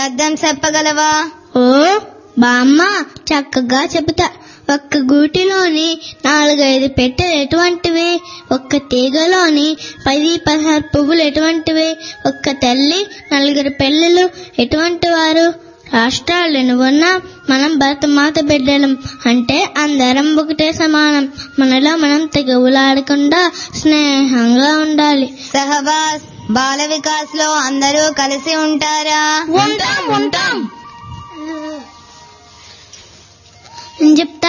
అర్థం చెప్పగలవా ఓ బామ్మ చక్కగా చెబుతా ఒక్క గూటిలోని నాలుగైదు పెట్టెలు ఎటువంటివి ఒక్క తీగలోని పది పదహారు పువ్వులు ఎటువంటివి ఒక్క తల్లి నలుగురు పిల్లలు ఎటువంటి వారు రాష్ట్రాలను ఉన్నా మనం భరతమాత బిడ్డలం అంటే అందరం ఒకటే సమానం మనలో మనం తెగవులాడకుండా స్నేహంగా ఉండాలి సహబాస్ బాల వికాస్ లో అందరూ కలిసి ఉంటారా ఉంటాం ఉంటాం నేను చెప్తా